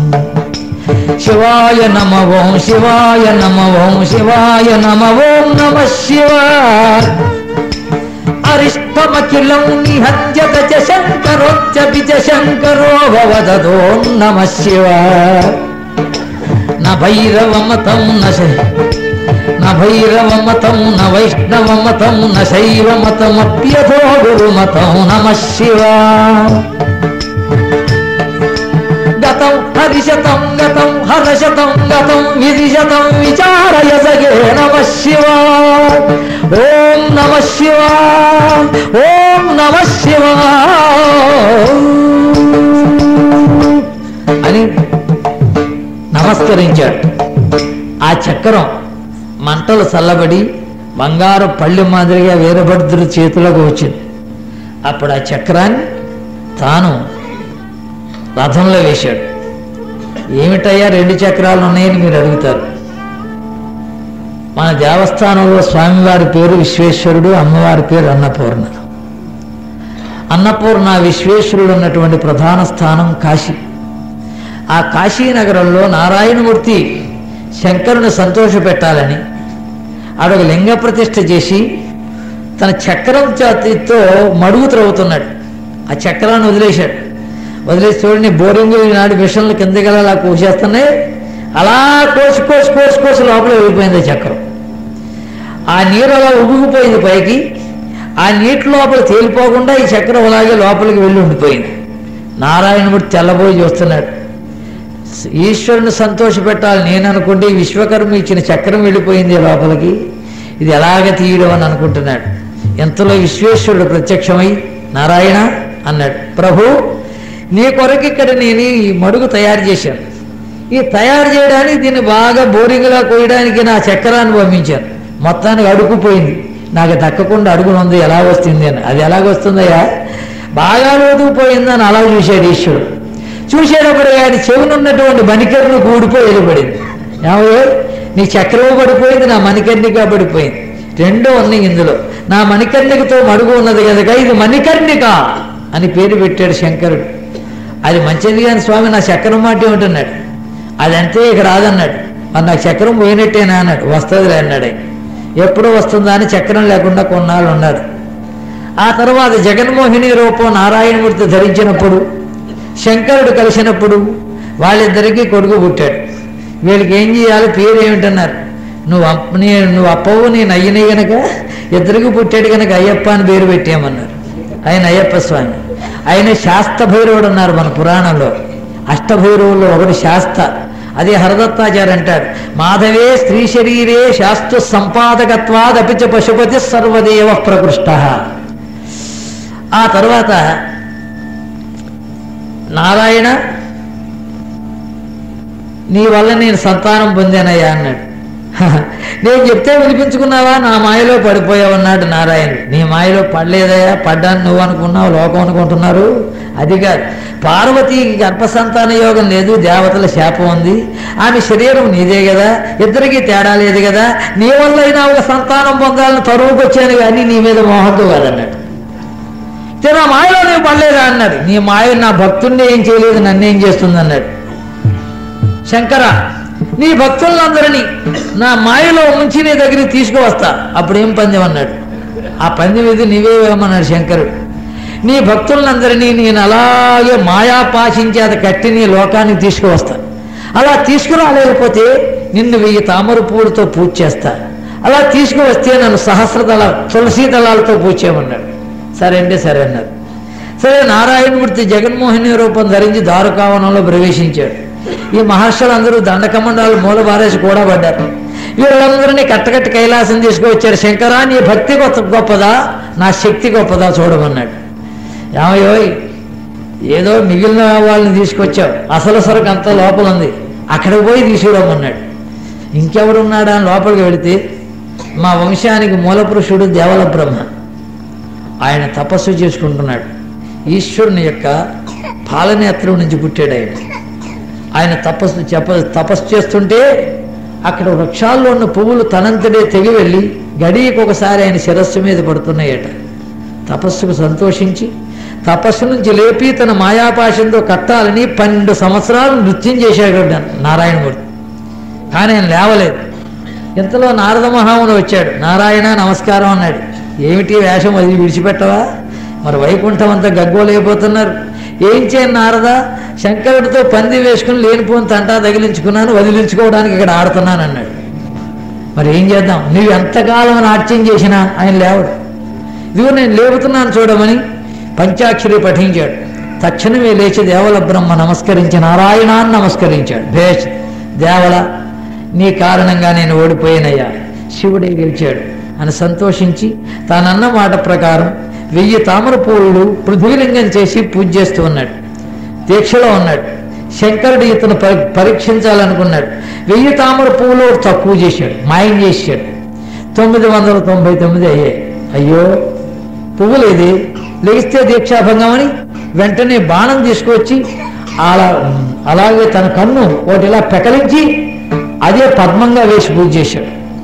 శివాయ నమ ఓం శివాయ నమ ఓం శివాయ నమ ఓం నమ శివాయ అరిష్టమఖిలం నిహత్యత చ శంకరోచ్చపి చ శంకరో భవదదో నమ శివాయ న భైరవమతం న శ- న భైరవమతం న వైష్ణవమతం న శైవమతమప్యథో గురుమతం నమ శివాయ గతం హరిశతం గతం హరశతం గతం విరిశతం విచారయ సగే నమ శివాయ ఓం నమ శివాయ ఓం నమ శివాయ అని నమస్కరించాడు ఆ చక్రం మంటలు చల్లబడి బంగారు పళ్ళు మాదిరిగా వీరభద్రుడి చేతిలోకి వచ్చింది అప్పుడు ఆ చక్రాన్ని తాను రథంలో వేశాడు ఏమిటయ్యా రెండు చక్రాలు ఉన్నాయని మీరు అడుగుతారు మన దేవస్థానంలో స్వామివారి పేరు విశ్వేశ్వరుడు అమ్మవారి పేరు అన్నపూర్ణ అన్నపూర్ణ విశ్వేశ్వరుడు ఉన్నటువంటి ప్రధాన స్థానం కాశీ ఆ కాశీనగరంలో నారాయణమూర్తి శంకరుని సంతోషపెట్టాలని ఆడొక లింగ ప్రతిష్ఠ చేసి తన చక్రం చేతితో మడుగు త్రవ్వుతున్నాడు ఆ చక్రాన్ని వదిలేశాడు వదిలేసి చూడండి బోరింగ్ నాడు మిషన్లు కిందకి అలా కోసేస్తున్నాయి అలా కోసి కోసి కోసి కోసి లోపల వెళ్ళిపోయింది ఆ చక్రం ఆ నీరు అలా ఉబుకుపోయింది పైకి ఆ నీటి లోపల తేలిపోకుండా ఈ చక్రం అలాగే లోపలికి వెళ్ళి ఉండిపోయింది నారాయణమూర్తి తెల్లబోయి చూస్తున్నాడు ఈశ్వరుని సంతోషపెట్టాలి నేను అనుకుంటే ఈ విశ్వకర్మ ఇచ్చిన చక్రం వెళ్ళిపోయింది లోపలికి ఇది ఎలాగ తీయడం అని అనుకుంటున్నాడు ఎంతలో విశ్వేశ్వరుడు ప్రత్యక్షమై నారాయణ అన్నాడు ప్రభు నీ కొరకు ఇక్కడ నేను ఈ మడుగు తయారు చేశాను ఈ తయారు చేయడానికి దీన్ని బాగా బోరింగ్గా కోయడానికి నా చక్రాన్ని పంపించాను మొత్తానికి అడుగుపోయింది నాకు దక్కకుండా అడుగునుంది ఎలా వస్తుంది అని అది ఎలాగ వస్తుందయ్యా బాగా లోతుకుపోయిందని అలా చూశాడు ఈశ్వరుడు చూసేటప్పుడు ఆయన చెవునున్నటువంటి మణికర్ణి కూడిపోయి వెళ్ళిపడింది ఏమయ్యో నీ చక్రము పడిపోయింది నా మణికర్ణిక పడిపోయింది రెండో ఉన్నాయి ఇందులో నా మణికర్ణికతో మడుగు ఉన్నది కనుక ఇది మణికర్ణిక అని పేరు పెట్టాడు శంకరుడు అది మంచిది కానీ స్వామి నా చక్రం మాట ఏమిటన్నాడు అదంతే ఇక రాదన్నాడు మరి నాకు చక్రం పోయినట్టేనా అన్నాడు వస్తుంది అన్నాడు ఆయన ఎప్పుడో వస్తుందా అని చక్రం లేకుండా కొన్నాళ్ళు ఉన్నాడు ఆ తర్వాత జగన్మోహిని రూపం నారాయణమూర్తి ధరించినప్పుడు శంకరుడు కలిసినప్పుడు వాళ్ళిద్దరికీ కొడుకు పుట్టాడు వీళ్ళకి ఏం చేయాలి పేరు ఏమిటన్నారు నువ్వు అప్ప నీ నువ్వు అప్పవు నేను అయ్యనే గనక ఇద్దరికి పుట్టాడు గనక అయ్యప్ప అని పేరు పెట్టామన్నారు ఆయన అయ్యప్ప స్వామి ఆయన శాస్త భైరవుడు అన్నారు మన పురాణంలో అష్టభైరవుల్లో ఒకటి శాస్త అదే హరదత్తాచార్య అంటాడు మాధవే స్త్రీ శరీరే శాస్తు సంపాదకత్వాదపిచ పశుపతి సర్వదేవ ప్రకృష్ట ఆ తర్వాత నారాయణ నీ వల్ల నేను సంతానం పొందానయ్యా అన్నాడు నేను చెప్తే వినిపించుకున్నావా నా మాయలో పడిపోయావన్నాడు నారాయణ నీ మాయలో పడలేదయ్యా పడ్డాను నువ్వు అనుకున్నావు లోకం అనుకుంటున్నారు అది కాదు పార్వతీకి గర్భసంతాన యోగం లేదు దేవతల శాపం ఉంది ఆమె శరీరం నీదే కదా ఇద్దరికీ తేడా లేదు కదా నీ వల్ల అయినా ఒక సంతానం పొందాలని తరువుకు వచ్చాను కానీ నీ మీద మోహంతో కాదన్నాడు "అయితే నా మాయలో నేను పడలేదా అన్నాడు నీ మాయ నా భక్తుడిని ఏం చేయలేదు నన్నేం చేస్తుంది అన్నాడు శంకర నీ భక్తులందరినీ నా మాయలో ఉంచి నీ దగ్గరికి తీసుకువస్తా అప్పుడు ఏం పందెం అన్నాడు ఆ పందెం ఇది నీవే వేయమన్నాడు శంకరుడు నీ భక్తులందరినీ నేను అలాగే మాయాపాశించి అది కట్టి నీ లోకానికి తీసుకువస్తా అలా తీసుకురాలేకపోతే నిన్ను వెయ్యి తామర పూలతో పూజ చేస్తా అలా తీసుకువస్తే నన్ను సహస్ర దళ తులసీ దళాలతో పూజ చేయమన్నాడు సరే అంటే సరే అన్నారు సరే నారాయణమూర్తి జగన్మోహిని రూపం ధరించి దారుకావనంలో ప్రవేశించాడు ఈ మహర్షులందరూ దండకమండాలు మూల బారేసి కూడా పడ్డారు వీళ్ళందరినీ కట్టకట్టి కైలాసం తీసుకువచ్చారు శంకరా నీ భక్తి గొప్ప గొప్పదా నా శక్తి గొప్పదా చూడమన్నాడు ఏమయ్యోయ్ ఏదో మిగిలిన వాళ్ళని తీసుకొచ్చావు అసలు సరుకు అంత లోపల ఉంది అక్కడికి పోయి తీసుకురమ్మన్నాడు ఇంకెవరున్నాడా అని లోపలికి వెళితే మా వంశానికి మూలపురుషుడు దేవల బ్రహ్మ ఆయన తపస్సు చేసుకుంటున్నాడు ఈశ్వరుని యొక్క పాలనేత్రం నుంచి పుట్టాడు ఆయన ఆయన తపస్సు చెప్ప తపస్సు చేస్తుంటే అక్కడ వృక్షాల్లో ఉన్న పువ్వులు తనంతడే తెగి వెళ్ళి గడియకు ఒకసారి ఆయన శిరస్సు మీద పడుతున్నాయట తపస్సుకు సంతోషించి తపస్సు నుంచి లేపి తన మాయాపాశంతో కట్టాలని పన్నెండు సంవత్సరాలు నృత్యం చేశాడు నారాయణమూర్తి కానీ ఆయన లేవలేదు ఇంతలో నారద మహాముని వచ్చాడు నారాయణ నమస్కారం అన్నాడు ఏమిటి వేషం అది విడిచిపెట్టవా మరి వైకుంఠం అంతా గగ్గోలైపోతున్నారు ఏం చేయను నారద శంకరుడితో పంది వేసుకుని లేనిపోని తంటా తగిలించుకున్నాను వదిలించుకోవడానికి ఇక్కడ ఆడుతున్నాను అన్నాడు మరి ఏం చేద్దాం నువ్వు ఎంతకాలం నాట్యం చేసినా ఆయన లేవడు ఇదిగో నేను లేపుతున్నాను చూడమని పంచాక్షరి పఠించాడు తక్షణమే లేచి దేవల బ్రహ్మ నమస్కరించి నారాయణాన్ని నమస్కరించాడు భేష్ దేవల నీ కారణంగా నేను ఓడిపోయినయ్యా శివుడే గెలిచాడు అని సంతోషించి తానన్న మాట ప్రకారం వెయ్యి తామర పూలు పృథ్వీలింగం చేసి పూజ చేస్తూ ఉన్నాడు దీక్షలో ఉన్నాడు శంకరుడు ఇతను పరి పరీక్షించాలనుకున్నాడు వెయ్యి తామర పువ్వులు తక్కువ చేశాడు మాయం చేశాడు తొమ్మిది వందల తొంభై తొమ్మిది అయ్యాయి అయ్యో పువ్వులు ఇది లెగిస్తే దీక్షాభంగం అని వెంటనే బాణం తీసుకొచ్చి అలా అలాగే తన కన్ను ఒకటి ఇలా పెకలించి అదే పద్మంగా వేసి పూజ చేశాడు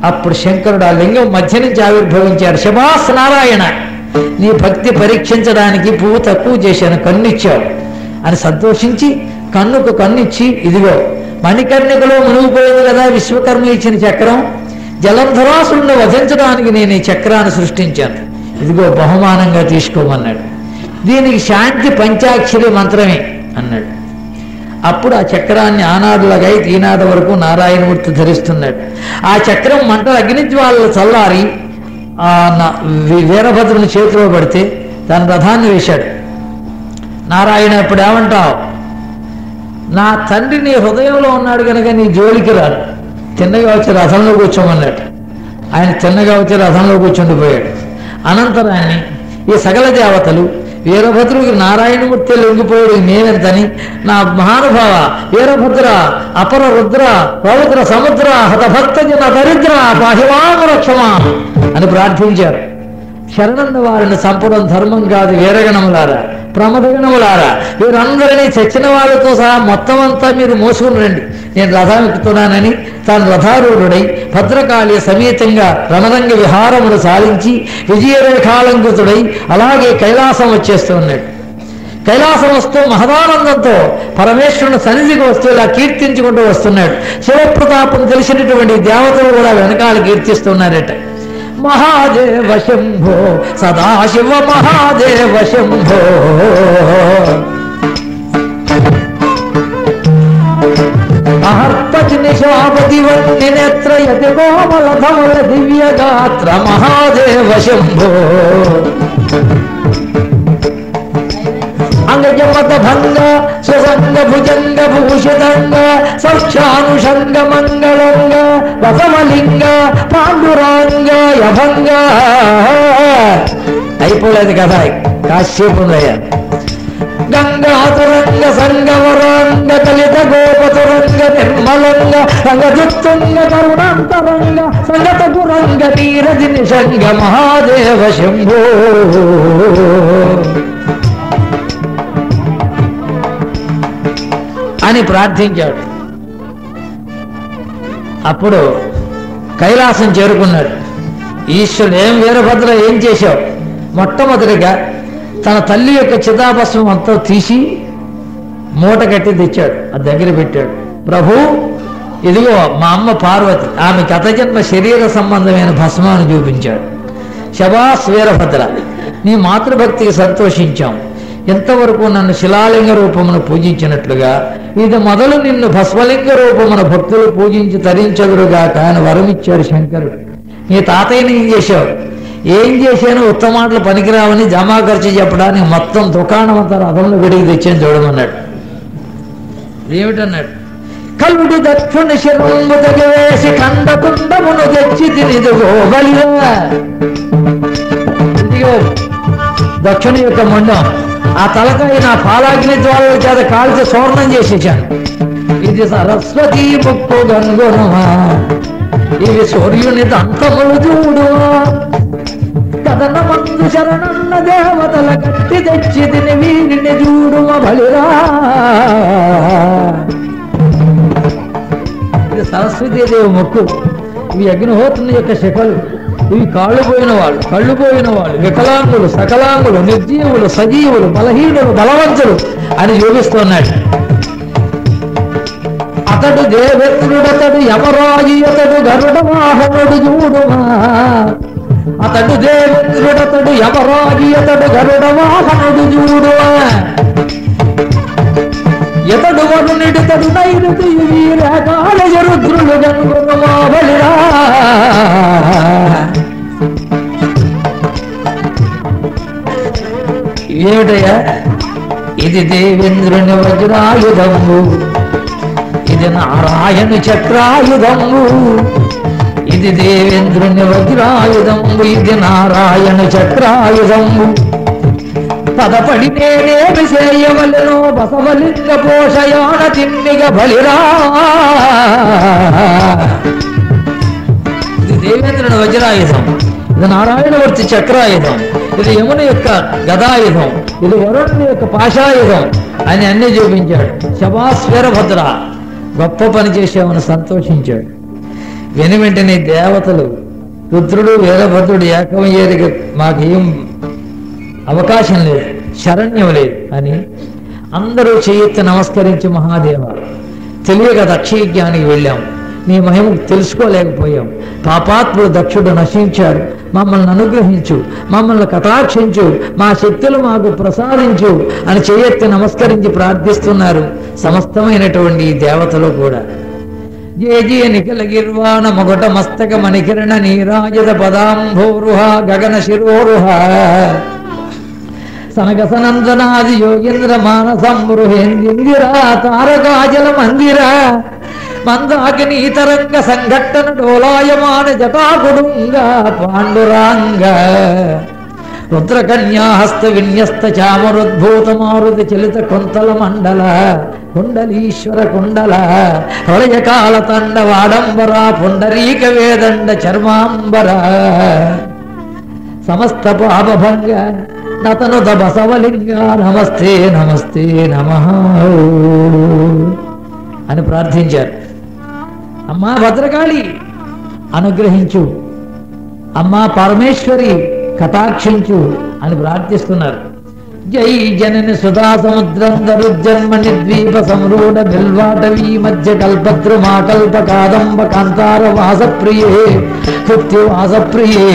అప్పుడు శంకరుడు ఆ లింగం మధ్య నుంచి ఆవిర్భవించారు శబాస్ నారాయణ నీ భక్తి పరీక్షించడానికి పువ్వు తక్కువ చేశాను కన్నిచ్చావు అని సంతోషించి కన్నుకు కన్నిచ్చి ఇదిగో మణికర్ణికలో మునిగిపోయింది కదా విశ్వకర్మ ఇచ్చిన చక్రం జలంధరాసులను వధించడానికి నేను ఈ చక్రాన్ని సృష్టించాను ఇదిగో బహుమానంగా తీసుకోమన్నాడు దీనికి శాంతి పంచాక్షరి మంత్రమే అన్నాడు అప్పుడు ఆ చక్రాన్ని ఆనాడులాగా ఈనాడు వరకు నారాయణమూర్తి ధరిస్తున్నాడు ఆ చక్రం మంటలు అగ్నిజ్వాలలు చల్లారి ఆ నా- వీ- వీరభద్రుని చేతిలో పడితే తన రథాన్ని వేశాడు నారాయణ ఇప్పుడు ఏమంటావు నా తండ్రి నీ హృదయంలో ఉన్నాడు కనుక నీ జోలికి రాడు తిన్నగా వచ్చి రథంలో కూర్చోమన్నాడు ఆయన తిన్నగా వచ్చి రథంలో కూర్చుండిపోయాడు అనంతరాన్ని ఈ సకల దేవతలు వీరభద్రుడికి నారాయణమూర్తి లొంగిపోయాడు నేనెంతని నా మహానుభావ వీరభద్ర అపర రుద్ర పవిత్ర సముద్ర హతభక్త జన దరిద్ర పాహివామ రక్షమా అని ప్రార్థించారు శరణన్న వారిని చంపడం ధర్మం కాదు వీరగణములారా ప్రమదగణములారా వీరందరినీ చచ్చిన వాళ్ళతో సహా మొత్తం అంతా మీరు మోసుకుని రండి నేను రథం ఎక్కుతున్నానని తాను రథారూఢుడై భద్రకాళి సమేతంగా రణరంగ విహారమును సాధించి విజయరేఖాలంకృతుడై అలాగే కైలాసం వచ్చేస్తూ ఉన్నాడు కైలాసం వస్తూ మహదానందంతో పరమేశ్వరుని సన్నిధికి వస్తూ ఇలా కీర్తించుకుంటూ వస్తున్నాడు శివప్రతాపం తెలిసినటువంటి దేవతలు కూడా వెనకాల కీర్తిస్తున్నారట మహాదేవ శంభో సదాశివ మహాదేవ శంభో అహర్పతి నిశాపతి వన్ని నేత్రయతి కోమల ధమల దివ్య గాత్ర మహాదేవ శంభో అంగజమత భంగ సుసంగ భుజంగ భూషితంగ సౌక్షానుషంగ మంగళంగ రసమలింగ పాండురాంగ యభంగ అయిపోలేదు కదా కాశ్యపు ఉందయ్య గంగాతురంగ సంగవరాంగ కలిత గోపతురంగ నిర్మలంగ రంగదుత్తుంగ కరుణాంతరంగ సంగత గురంగ నీరది నిషంగ మహాదేవ శంభో అని ప్రార్థించాడు అప్పుడు కైలాసం చేరుకున్నాడు ఈశ్వరుడు ఏం వీరభద్ర ఏం చేశావు మొట్టమొదటిగా తన తల్లి యొక్క చితాభస్మం అంతా తీసి మూట కట్టి తెచ్చాడు అది దగ్గర పెట్టాడు ప్రభు ఇదిగో మా అమ్మ పార్వతి ఆమె గతజన్మ శరీర సంబంధమైన భస్మాన్ని చూపించాడు శబాస్ వీరభద్ర నీ మాతృభక్తికి సంతోషించాం ఎంతవరకు నన్ను శిలాలింగ రూపమును పూజించినట్లుగా ఇది మొదలు నిన్ను భస్మలింగ రూపమున భక్తులు పూజించి తరించదురుగాక అని వరమిచ్చాడు శంకరుడు నీ తాతయ్యని ఏం చేశావు ఏం చేశాను ఉత్తమ మాటలు పనికిరావని జమా ఖర్చు చెప్పడానికి మొత్తం దుకాణం అంతా రథంలో విడిగి తెచ్చాను చూడమన్నాడు ఏమిటన్నాడు కల్లుడి దక్షుని శిరము తగివేసి కందకుండమును తెచ్చి తినిదిగో బలిరా ఇదిగో దక్షిణ యొక్క మొండం ఆ తలకాయ నా పాలాగ్ని జ్వాలల చేత కాల్చి స్వర్ణం చేసేసాను ఇది సరస్వతి ముక్కు గనుగొనుమా ఇవి సూర్యుని దంతములు చూడు కథన మందు శరణన్న దేవతల గట్టి తెచ్చి తిని వీరిని చూడుమ బలిరా ఇది సరస్వతీదేవి మొక్కు ఇవి అగ్నిహోత్రుని యొక్క శిఖలు ఇవి కాళ్ళు పోయిన వాళ్ళు కళ్ళు పోయిన వాళ్ళు వికలాంగులు సకలాంగులు నిర్జీవులు సజీవులు బలహీనులు బలవంతులు అని చూపిస్తున్నాడు అతడు దేవేంద్రుడతడు యమరాజు అతడు గరుడ వాహనుడు చూడుమా అతడు దేవేంద్రుడతడు యమరాజు అతడు గరుడ వాహనుడు చూడుమా ఎతడు వరుణిడితడు నైరుతి వీరకాల రుద్రులు గనుగుమా బలిరా ఏమిటయ్యా ఇది దేవేంద్రుని వజ్రాయుధము ఇది నారాయణ చక్రాయుధము ఇది దేవేంద్రుని వజ్రాయుధము ఇది నారాయణ చక్రాయుధము పదపడి నేనేమి చేయవలను బసవలింగ పోషయాన తిమ్మిగ బలిరా ఇది దేవేంద్రుని వజ్రాయుధం ఇది నారాయణవర్తి చక్రాయుధం ఇది యమున యొక్క గదాయుధం ఇది వరుణుని యొక్క పాశాయుధం అని అన్ని చూపించాడు శబాస్ వీరభద్ర గొప్ప పని చేసామని సంతోషించాడు వెను వెంటనే దేవతలు రుద్రుడు వీరభద్రుడు ఏకమయ్యేదిగా మాకేం అవకాశం లేదు శరణ్యం లేదు అని అందరూ చేయెత్తి నమస్కరించి మహాదేవ తెలియక దక్షయజ్ఞానికి వెళ్ళాం నీ మహిమ తెలుసుకోలేకపోయాం పాపాత్ముడు దక్షుడు నశించాడు మమ్మల్ని అనుగ్రహించు మమ్మల్ని కటాక్షించు మా శక్తులు మాకు ప్రసాదించు అని చేయెత్తి నమస్కరించి ప్రార్థిస్తున్నారు సమస్తమైనటువంటి ఈ దేవతలు కూడా జయ జయ నిఖిల గిర్వాణ మొగట మస్తక మణికిరణ నీరాజద పదాంభోరుహ గగన శిరోరుహ సనక సనందనాది యోగేంద్ర మానసంబృహేంద్ర తారకాజల మందిర మందాకిని తరంగ సంఘట్టన డోలాయమాన జటాకుడుంగ పాండురాంగ రుద్రకన్యాహస్త విన్యస్త చామరుద్భూత మారుతి చలిత కుంతల మండల కుండలీశ్వర కుండల ప్రళయకాల తండ వాడంబర పుండరీక వేదండ చర్మాంబర సమస్త పాపభంగ నతను బసవలింగ నమస్తే నమస్తే నమ అని ప్రార్థించారు అమ్మా భద్రకాళి అనుగ్రహించు అమ్మా పరమేశ్వరి కటాక్షించు అని ప్రార్థిస్తున్నారు జై జనని సుధా సముద్రం దరుజన్మ నిర్ద్వీప సంరూఢ బిల్వాటవీ మధ్య కల్పద్రుమా కల్ప కాదంబ కాంతార వాసప్రియే కృత్యవాసప్రియే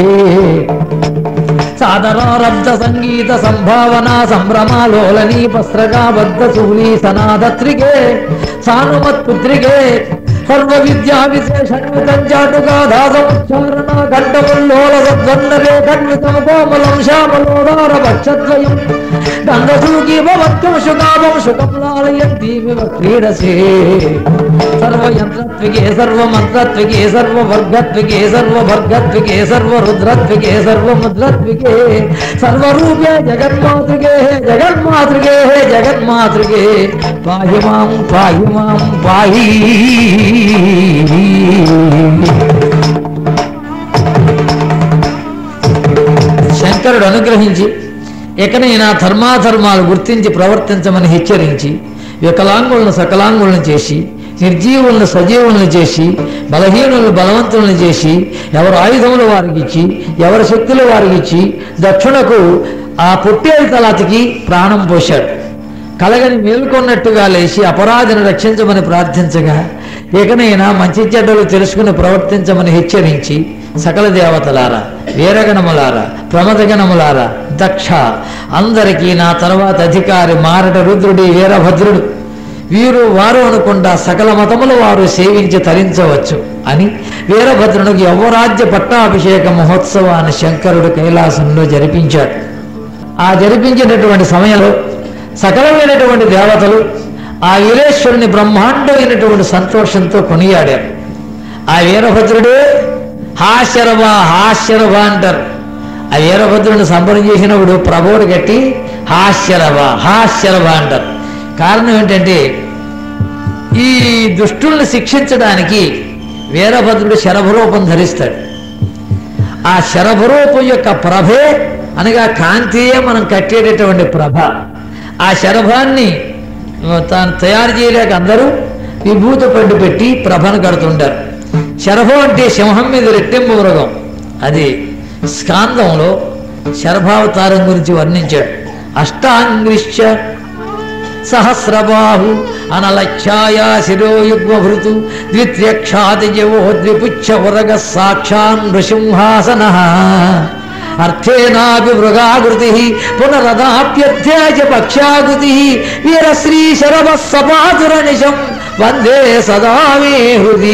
సాదరారబ్ధ సంగీత సంభావన సంభ్రమాలోలని పస్రగా బద్ధ శూలి సనాదత్రికే సానుమత్పుత్రికే సర్వ విద్యా విశేషణ్వితం చాటుగా దాసముచ్చారణ ఘంటముల్లోల సద్వర్ణరే ఖండితం కోమలం శ్యామలోదార భక్షద్వయం గంగసూకి భవత్వం శుకాభం శుకం లాలయంతీమివ క్రీడసే సర్వయంత్రత్వికే సర్వమంత్రత్వికే సర్వవర్గత్వికే సర్వవర్గత్వికే సర్వరుద్రత్వికే సర్వముద్రత్వికే సర్వరూపే జగన్మాతృకే జగన్మాతృకే జగన్మాతృకే పాహి మాం పాహి మాం పాహి శంకరుడు అనుగ్రహించి ఎకనైనా ధర్మాధర్మాలు గుర్తించి ప్రవర్తించమని హెచ్చరించి వికలాంగులను సకలాంగులను చేసి నిర్జీవులను సజీవులను చేసి బలహీనులను బలవంతులను చేసి ఎవరు ఆయుధములు వారికి ఇచ్చి ఎవరి శక్తులు వారికి ఇచ్చి దక్షిణకు ఆ పొట్టేలు తలాతికి ప్రాణం పోశాడు కలగని మేల్కొన్నట్టుగా లేచి అపరాధిని రక్షించమని ప్రార్థించగా ఇకనైనా మంచి చెడ్డలు తెలుసుకుని ప్రవర్తించమని హెచ్చరించి సకల దేవతలారా వీరగణములారా ప్రమదగణములారా దక్ష అందరికీ నా తర్వాత అధికారి మారట రుద్రుడి వీరభద్రుడు వీరు వారు అనుకుండా సకల మతములు వారు సేవించి తరించవచ్చు అని వీరభద్రునికి యవ్వరాజ్య పట్టాభిషేక మహోత్సవాన్ని శంకరుడు కైలాసంలో జరిపించాడు ఆ జరిపించినటువంటి సమయంలో సకలమైనటువంటి దేవతలు ఆ వీరేశ్వరుని బ్రహ్మాండమైనటువంటి సంతోషంతో కొనియాడారు ఆ వీరభద్రుడే హాశరవ హాశరవ అంటారు ఆ వీరభద్రుని సంబరం చేసినప్పుడు ప్రభోడు కట్టి హాస్యరవ హాస్యరవ అంటారు కారణం ఏంటంటే ఈ దుష్టుల్ని శిక్షించడానికి వీరభద్రుడు శరభరూపం ధరిస్తాడు ఆ శరభరూపం యొక్క ప్రభే అనగా కాంతియే మనం కట్టేటటువంటి ప్రభ ఆ శరభాన్ని తాను తయారు చేయలేక అందరూ విభూతి పండు పెట్టి ప్రభను కడుతుంటారు శరభం అంటే సింహం మీద రెట్టింపు మృగం అది స్కాందంలో శరభావతారం గురించి వర్ణించాడు అష్టాంగ్రిశ్చ సహస్రబాహు అనలఛాయ శిరోయుగ్మభృతు ద్విత్ర్యక్షాదిజవో ద్విపుచ్చ ఉరగ సాక్షాన్ నృసింహాసన అర్థేనాపి మృగాకృతి పునరదాప్యధ్యాయ పక్షాకృతి వీరశ్రీ శరవ సపాతుర నిశం వందే సదా మే హృది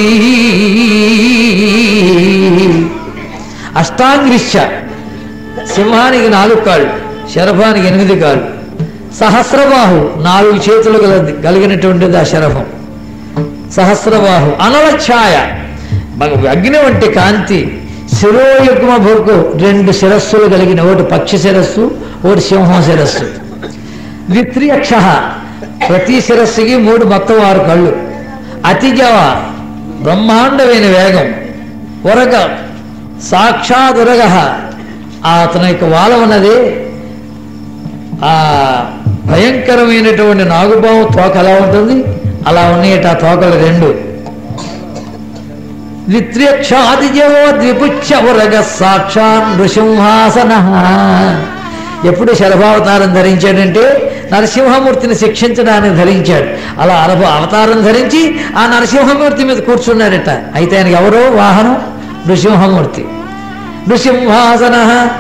అష్టాంగ్రిశ్చ సింహానికి నాలుగు కాళ్ళు శరభానికి ఎనిమిది కాళ్ళు సహస్రబాహు నాలుగు చేతులు గల కలిగినటువంటిది ఆ శరభం సహస్రబాహు అనల ఛాయ బగ- అగ్ని వంటి కాంతి శిరోయుగ్మ భోగు రెండు శిరస్సులు కలిగిన ఒకటి పక్షి శిరస్సు ఒకటి సింహం శిరస్సు ద్విత్రియక్ష ప్రతి శిరస్సుకి మూడు మొత్తం ఆరు కళ్ళు అతిజవ బ్రహ్మాండమైన వేగం ఉరగ సాక్షాత్ ఉరగ ఆ అతని యొక్క వాల ఉన్నది ఆ భయంకరమైనటువంటి నాగుపాము తోక ఎలా ఉంటుంది అలా ఉన్నాయి ఆ తోకలు రెండు ద్విత్ర్యక్షాదిజో ద్విపుచ్చవరగ సాక్షాన్ నృసింహాసన ఎప్పుడు శలభావతారం ధరించాడంటే నరసింహమూర్తిని శిక్షించడానికి ధరించాడు అలా అలభ అవతారం ధరించి ఆ నరసింహమూర్తి మీద కూర్చున్నాడట అయితే ఆయనకి ఎవరో వాహనం నృసింహమూర్తి నృసింహాసన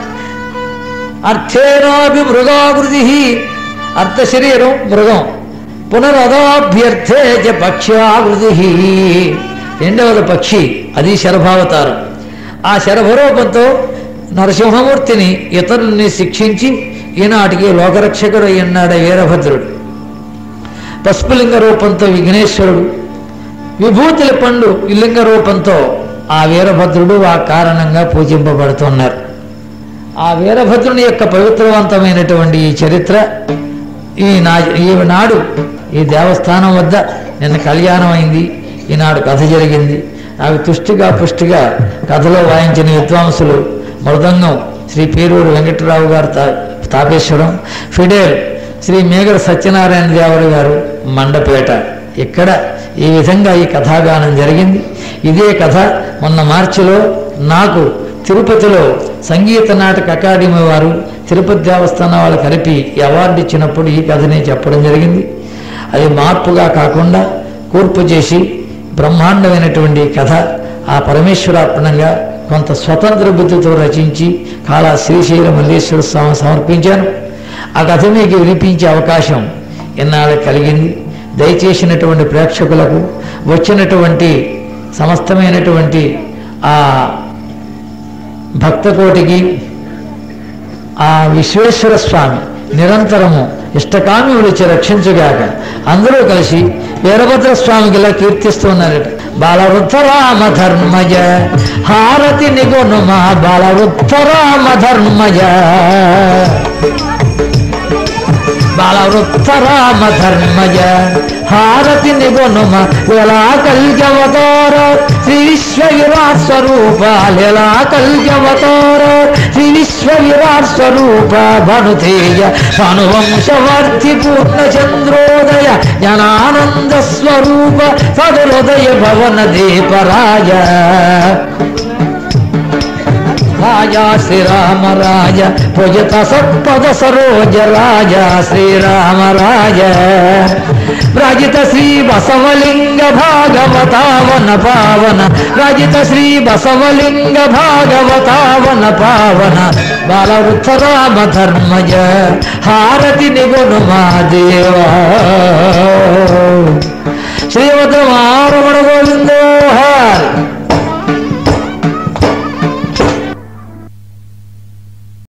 అర్థేనాపి మృగాకృతి అర్థ శరీరం మృగం పునరదాభ్యర్థే చ పక్ష్యాకృతి రెండవది పక్షి అది శరభావతారం ఆ శరభరూపంతో నరసింహమూర్తిని ఇతరుల్ని శిక్షించి ఈనాటికి లోకరక్షకుడు అయ్యన్నాడు వీరభద్రుడు పసుపులింగ రూపంతో విఘ్నేశ్వరుడు విభూతుల పండు లింగ రూపంతో ఆ వీరభద్రుడు ఆ కారణంగా పూజింపబడుతున్నారు ఆ వీరభద్రుని యొక్క పవిత్రవంతమైనటువంటి ఈ చరిత్ర ఈ నా ఈనాడు ఈ దేవస్థానం వద్ద నిన్న కళ్యాణం అయింది ఈనాడు కథ జరిగింది నాకు తుష్టిగా పుష్టిగా కథలో వాయించిన విద్వాంసులు మృదంగం శ్రీ పేరూరు వెంకటరావు గారు తా తాపేశ్వరం ఫిడేల్ శ్రీ మేఘర సత్యనారాయణ దేవర గారు మండపేట ఇక్కడ ఈ విధంగా ఈ కథాగానం జరిగింది ఇదే కథ మొన్న మార్చిలో నాకు తిరుపతిలో సంగీత నాటక అకాడమీ వారు తిరుపతి దేవస్థానం వాళ్ళు కలిపి ఈ అవార్డు ఇచ్చినప్పుడు ఈ కథనే చెప్పడం జరిగింది అది మార్పుగా కాకుండా కూర్పు చేసి బ్రహ్మాండమైనటువంటి కథ ఆ పరమేశ్వరార్పణంగా కొంత స్వతంత్ర బుద్ధితో రచించి కాళా శ్రీశైల మల్లేశ్వర స్వామి సమర్పించాను ఆ కథ మీకు వినిపించే అవకాశం ఎన్నాళ్ళకి కలిగింది దయచేసినటువంటి ప్రేక్షకులకు వచ్చినటువంటి సమస్తమైనటువంటి ఆ భక్తకోటికి ఆ విశ్వేశ్వర స్వామి నిరంతరము ఇష్టకామి విడిచి రక్షించుగాక అందరూ కలిసి వీరభద్ర స్వామికి ఇలా కీర్తిస్తున్నారట బాలవృద్ధరామ ధర్మజ హారతి నిగుణమా బాలవృద్ధరామ ధర్మజ బాలవృద్ధరామ ధర్మజ హారతి నిగుణమ ఎలా కల్జవతార శ్రీ విశ్వ విరాట్ స్వరూప ఎలా కల్జవతార శ్రీ విశ్వ విరాట్ స్వరూప భనుతేయ భానువంశవర్ధి పూర్ణ చంద్రోదయ జ్ఞానానంద స్వరూప సదుహృదయ భవన దీపరాజ రాజా శ్రీరామ రాజ భుజత సత్పద సరోజ రాజా శ్రీరామ రాజ రాజిత శ్రీ బసవలింగ భాగవతావన పావన రాజిత శ్రీ బసవలింగ భాగవతావన పావన బాలవృద్ధరామ ధర్మజ హారతి నిగుణు మా దేవా శ్రీమద్రమారమణ గోవిందో హారి